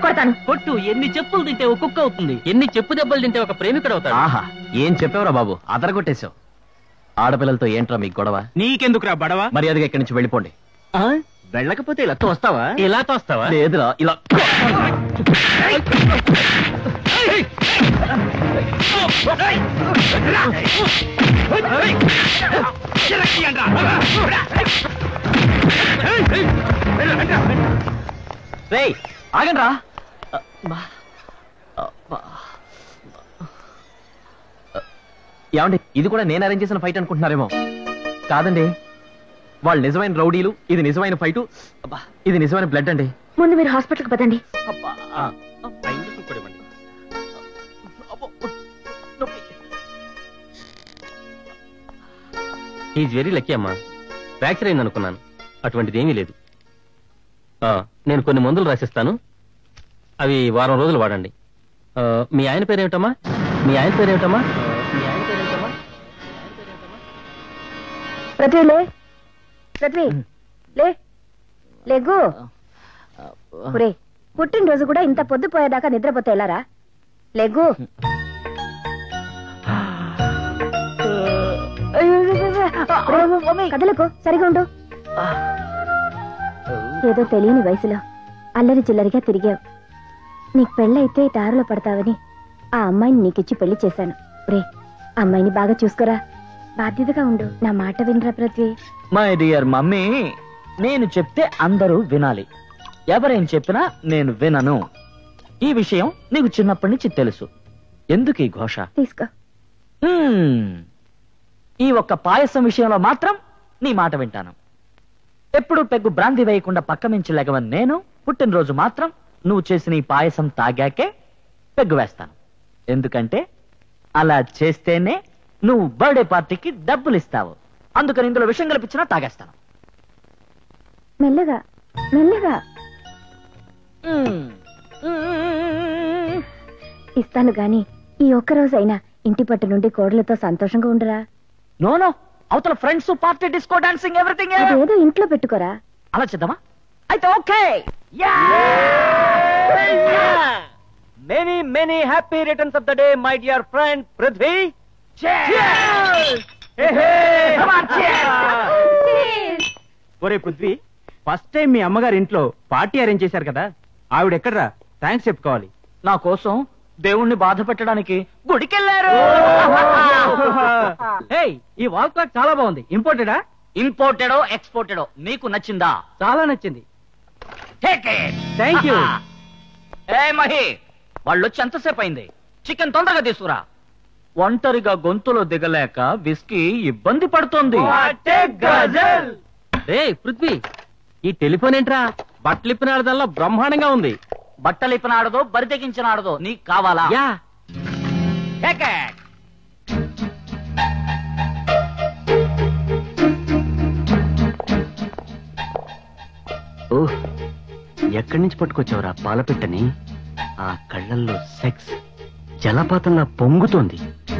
కొడతాను కొట్టు ఎన్ని చెప్పులు తింటే ఒక కుక్క అవుతుంది ఎన్ని చెప్పు దెబ్బలు తింటే ఒక ప్రేమికుడు అవుతాడు ఆహా ఏం చెప్పావురా బాబు అదరగొట్టేశావు ఆడపిల్లలతో ఏంట్రా మీకు గొడవ నీకెందుకురా బడవ మర్యాదగా ఇక్కడి నుంచి వెళ్ళిపోండి వెళ్ళకపోతే ఇలా తోస్తావా ఇలా తోస్తావా లేదురా ఇలా రేయ్ ఆగండి రా ఏమండి ఇది కూడా నేను అరేంజ్ చేసిన ఫైట్ అనుకుంటున్నారేమో కాదండి వాళ్ళు నిజమైన రౌడీలు ఇది నిజమైన ఫైటు అబ్బా, ఇది నిజమైన బ్లడ్ అండి ముందు మీరు హాస్పిటల్కి పదండి అబ్బా, అబ్బో, నొప్పి. ఈజ్ వెరీ లక్కీ అమ్మా ఫ్రాక్చర్ అయింది అనుకున్నాను అటువంటిది ఏమీ లేదు ఆ, నేను కొన్ని మందులు రాసిస్తాను అవి వారం రోజులు వాడండి ఆ, మీ ఆయన పేరేమిటమ్మా మీ ఆయన పేరేమిటమ్మా మీ ఆయన పేరేమిటమ్మా పృథ్వీ లే పృథ్వీ లే లేగు ఒరే పుట్టినరోజు కూడా ఇంత పొద్దుపోయేదాకా నిద్రపోతే ఎలారా లేగు ఒరేయ్, కదలకు సరిగా ఉండు ఏదో తెలియని వయసులో అల్లరి చిల్లరిగా తిరిగావు నీకు పెళ్ళైతే దారిలో పడతావని ఆ అమ్మాయిని నీకిచ్చి పెళ్లి చేశాను రే అమ్మాయిని బాగా చూసుకోరా బాధ్యతగా ఉండు నా మాట వినరా పృథ్వీ మై డియర్ మమ్మీ నేను చెప్తే అందరూ వినాలి ఎవరేం చెప్పినా నేను వినను ఈ విషయం నీకు చిన్నప్పటి నుంచి తెలుసు ఎందుకు ఈ ఘోష తీసుకో హ్మ్. ఈ ఒక్క పాయసం విషయంలో మాత్రం నీ మాట వింటాను ఎప్పుడు పెగ్గు బ్రాంతి వేయకుండా పక్క మించి లెగవని నేను పుట్టినరోజు మాత్రం నువ్వు చేసిన ఈ పాయసం తాగాకే పెగ్గు వేస్తాను ఎందుకంటే అలా చేస్తేనే నువ్వు బర్త్డే పార్టీకి డబ్బులు ఇస్తావు అందుకని ఇందులో విషయం కల్పించినా తాగేస్తాను మెల్లగా మెల్లగా ఇస్తాను గాని ఈ ఒక్క రోజైనా ఇంటి పట్టు నుండి కోడలతో సంతోషంగా ఉండరా నో నో అవతల friends party disco dancing everything అదేదో ఇంట్లో పెట్టుకోరా అలా చేద్దామా అయితే okay many many happy returns of the day my dear friend Prithvi ఒరే పృథ్వీ ఫస్ట్ టైం మీ అమ్మగారి ఇంట్లో పార్టీ అరేంజ్ చేశారు కదా ఆవిడ ఎక్కడరా థ్యాంక్స్ చెప్పుకోవాలి నా కోసం దేవుణ్ణి బాధ పెట్టడానికి గుడికెళ్ళారు ఏయ్ ఈ వాల్ క్లాక్ చాలా బాగుంది ఇంపోర్టెడా ఇంపోర్టెడో ఎక్స్పోర్టెడో మీకు నచ్చిందా చాలా నచ్చింది టేక్ ఇట్ థ్యాంక్ యూ ఏ మహి వాళ్ళు వచ్చి ఎంతసేపు అయింది చికెన్ తొందరగా తీసుకురా ఒంటరిగా గొంతులో దిగలేక విస్కీ ఇబ్బంది పడుతోంది రే పృథ్వీ ఈ టెలిఫోన్ ఏంట్రా బట్టలిప్పిన ఆడదల్లా బ్రహ్మాండంగా ఉంది బట్టలిప్పిన ఆడదో బరి తెగించిన ఆడదో నీకు కావాలా యా Take it. ఓహ్ ఎక్కడి నుంచి పట్టుకొచ్చావురా పాలపిట్టని ఆ కళ్ళల్లో సెక్స్ జలపాతంలా పొంగుతోంది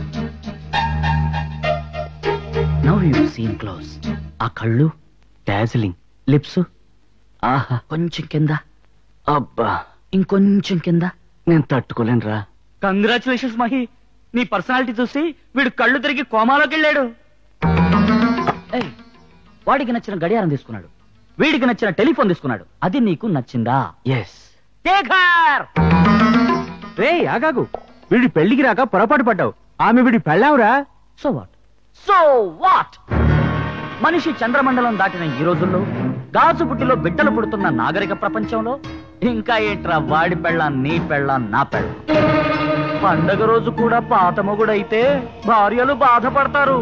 నవ్ యూ సీన్ క్లోజ్ ఆ కళ్ళు డాజిలింగ్ లిప్స్ ఆహా కొంచెం కింద అబ్బా ఇంకొంచెం కింద నేను తట్టుకోలేనురా కంగ్రాచులేషన్స్ మహి నీ పర్సనాలిటీ చూసి వీడు కళ్ళు తిరిగి కోమాలోకి వెళ్ళాడు ఏయ్, వాడికి నచ్చిన గడియారం తీసుకున్నాడు వీడికి నచ్చిన టెలిఫోన్ తీసుకున్నాడు అది నీకు నచ్చిందా ఎస్ టేకర్ రే ఆగాగు వీడి పెళ్లికి రాక పొరపాటు పడ్డావు ఆమె వీడి పెళ్ళావురా సో వాట్ సో వాట్ మనిషి చంద్రమండలం దాటిన ఈ రోజుల్లో గాజు బుట్టిలో బిడ్డలు పుడుతున్న నాగరిక ప్రపంచంలో ఇంకా ఏంట్రా వాడి పెళ్ళ నీ పెళ్ళ నా పెళ్ళ పండగ రోజు కూడా పాత మొగుడైతే భార్యలు బాధపడతారు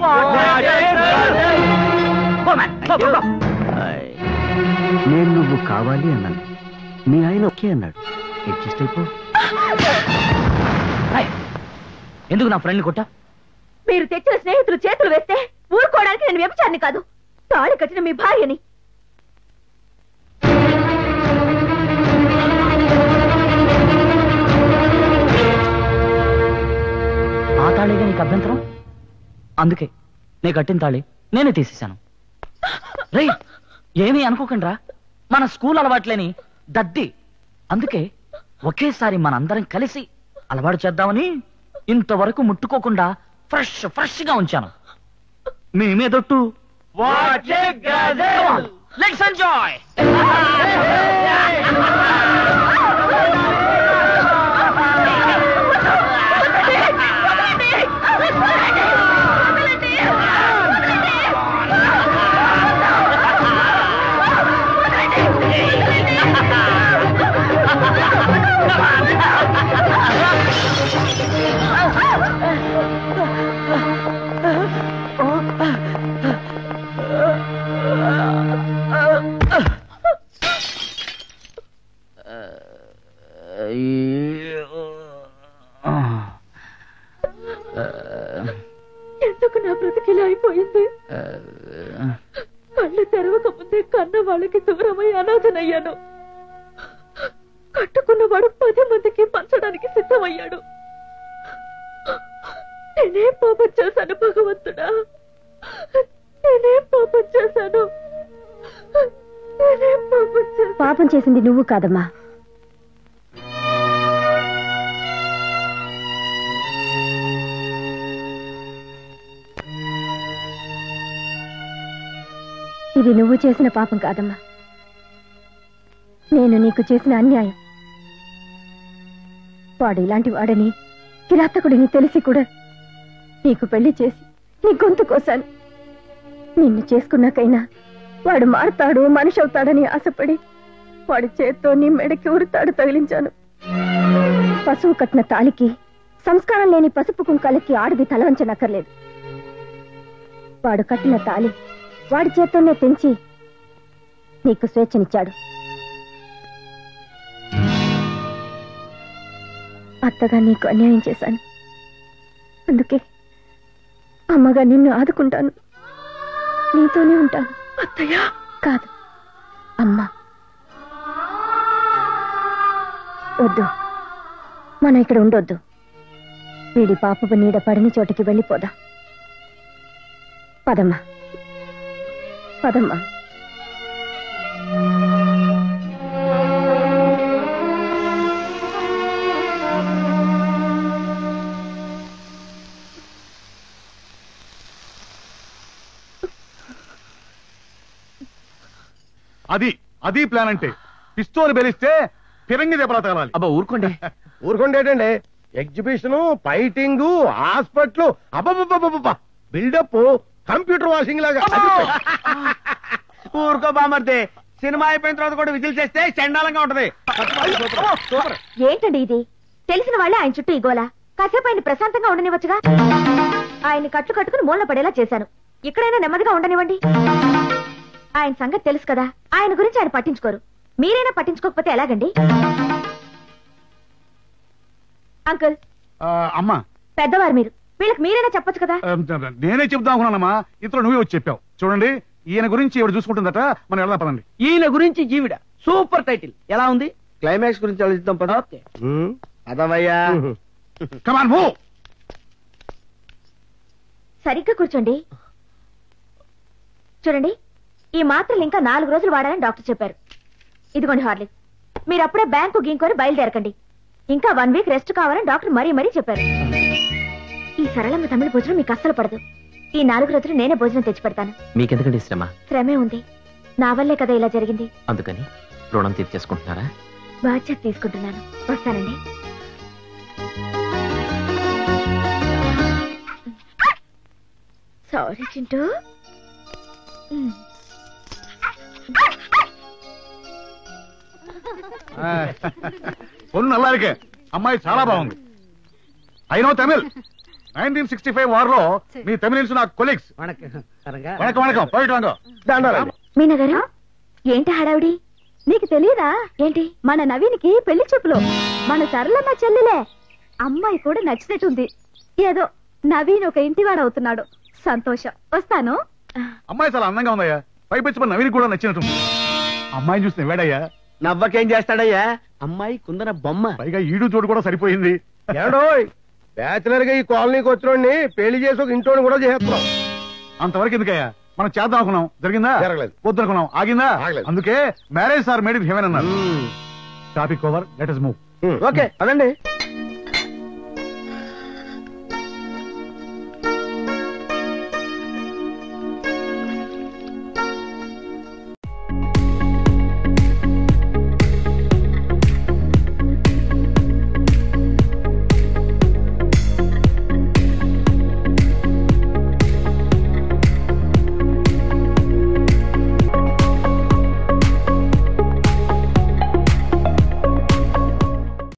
Go, man. Go, go, go. నేను నువ్వు కావాలి అన్నాను మీ ఆయన ఓకే అన్నాడు అడ్జస్ట్ అయిపో Hey, ఎందుకు నా ఫ్రెండ్ కొట్టా మీరు తెచ్చిన స్నేహితులు చేతులు వేస్తే ఊరుకోవడానికి నేను వ్యభిచారిని కాదు తాళి కట్టిన మీ భార్యని ఆ తాళిగా నీకు అభ్యంతరం అందుకే నీ కట్టిన తాళి నేనే తీసేశాను రే ఏమీ అనుకోకండి మన స్కూల్ అలవాట్లేని దద్ది అందుకే ఒకేసారి మనందరం కలిసి అలవాటు చేద్దామని ఇంతవరకు ముట్టుకోకుండా ఫ్రెష్ ఫ్రెష్ గా ఉంచాను మీ మీదొట్టు లెట్స్ ఎంజాయ్ ఎందుకు నా బ్రతికిలా అయిపోయింది కళ్ళు తెరవక ముందే కన్న వాళ్ళకి దూరమై అనాథనయ్యాను కట్టుకున్నవాడు పది మందికి పంచడానికి సిద్ధమయ్యాడు నేనేం పాపం చేశాను భగవంతుడా నేనేం పాపం చేశాను నేనేం పాపం చేశాను పాపం చేసింది నువ్వు కాదమ్మా ఇది నువ్వు చేసిన పాపం కాదమ్మా నేను నీకు చేసిన అన్యాయం వాడు ఇలాంటి వాడని కిరాతకుడిని తెలిసి కూడా నీకు పెళ్లి చేసి నీ గొంతు కోసాను నిన్ను చేసుకున్నాకైనా వాడు మారుతాడు మనిషి అవుతాడని ఆశపడి వాడి చేత్తో నీ మెడకి ఉరుతాడు తగిలించాను పశువు కట్టిన తాలికి సంస్కారం లేని పసుపు కుంకాలకి ఆడది తలవంచనక్కర్లేదు వాడు కట్టిన తాలి వాడి చేత్తోనే పెంచి నీకు స్వేచ్ఛనిచ్చాడు అత్తగా నీకు అన్యాయం చేశాను అందుకే అమ్మగా నిన్ను ఆదుకుంటాను నీతోనే ఉంటాను అత్తయ్య కాదు అమ్మా వద్దు మనం ఇక్కడ ఉండొద్దు వీడి పాపపు నీడ పడిన చోటికి వెళ్ళిపోదాం పదమ్మా పదమ్మా అది అది ప్లాన్ అంటే పిస్తోల్ బెలిస్తే ఫిరంగి దెబ్బలా తగలాలి అబ్బా ఊరుకోండి ఊరుకుండేటండి ఎగ్జిబిషన్ ఫైటింగ్ హాస్పిటల్ అబ్బబ్బబ్బబ్బబ్బ బిల్డప్ కంప్యూటర్ వాషింగ్ లాగా ఊరుకో బామర్ది సినిమా అయిపోయిన తర్వాత కూడా విజిల్ చేస్తే చండాలంగా ఉంటది ఏంటండి ఇది తెలిసిన వాళ్ళే ఆయన చుట్టూ ఇగోలా కాసేపు ఆయన ప్రశాంతంగా ఉండనివ్వచ్చుగా ఆయన కట్లు కట్టుకుని మూలన పడేలా చేశాను ఇక్కడైనా నెమ్మదిగా ఉండనివ్వండి ఆయన సంగతి తెలుసు కదా ఆయన గురించి ఆయన పట్టించుకోరు మీరైనా పట్టించుకోకపోతే ఎలాగండి అంకుల్ ఆ, అమ్మా పెద్దవారు మీరు వీళ్ళకి మీరైనా చెప్పొచ్చు కదా ఆ, నేనే చెప్దాం అనుకున్నానమ్మా ఇంతలో నువ్వే వచ్చి చెప్పావు చూడండి ఈయన గురించి ఎవరు చూసుకుంటుందట మనం వెళ్దాం పదండి ఈయన గురించి జీవిడ సూపర్ టైటిల్ ఎలా ఉంది క్లైమాక్స్ గురించి ఆలోచిద్దాం పద ఓకే అదవయ్యా కమాన్ మూవ్ సరిగ్గా కూర్చోండి చూడండి ఈ మాత్రలు ఇంకా నాలుగు రోజులు వాడాలని డాక్టర్ చెప్పారు ఇదిగోండి హార్లిక్స్ మీరు అప్పుడే బ్యాంకు గీంకొని బయలుదేరకండి ఇంకా వన్ వీక్ రెస్ట్ కావాలని డాక్టర్ మరీ మరీ చెప్పారు ఈ సరళమ్మ తమిళ భోజనం మీకు అస్సలు పడదు ఈ నాలుగు రోజులు నేనే భోజనం తెచ్చి పెడతాను మీకెందుకండి శ్రమ శ్రమే ఉంది నా వల్లే కదా ఇలా జరిగింది అందుకని రుణం తీర్చేసుకుంటున్నారా బాధ్యత తీసుకుంటున్నాను వస్తానండి సారీ చింటూ ఉమ్. పొన్ను నల్లారికే అమ్మాయి చాలా బాగుంది అయినో Tamil nineteen sixty five war లో మీ తమిళన్స్ నా కొలీగ్స్ వణకం వణకం పోయిట్ వాంగో దండాలండి మీనా గారు ఏంటి హడావిడి నీకు తెలియదా ఏంటి మన నవీన్కి పెళ్లి చూపులు మన సరళమ్మ చెల్లెలే అమ్మాయి కూడా నచ్చినట్టుంది ఏదో నవీన్ ఒక ఇంటివాడు అవుతున్నాడు సంతోషం వస్తాను అమ్మాయి చాలా అందంగా ఉందయ్యా పైపెచ్చి నవీన్ కూడా నచ్చినట్టు అమ్మాయిని చూసిన వేడయ్యా నవ్వకేం చేస్తాడయ్యా అమ్మాయి కుందన బొమ్మ పైగా ఈడు చోటు కూడా సరిపోయింది ఏడోయ్ బ్యాచులర్ గా ఈ కాలనీకి వచ్చినోడిని పెళ్లి చేసి ఒక ఇంటోని కూడా చేస్తున్నాం అంతవరకు ఎందుకయ్యా మనం చేద్దాం అనుకున్నాం జరిగిందా జరగలేదు. వద్దనుకున్నాం ఆగిందా ఆగలేదు. అందుకే marriage sir made in heaven అన్నారు topic over let us move okay అదండి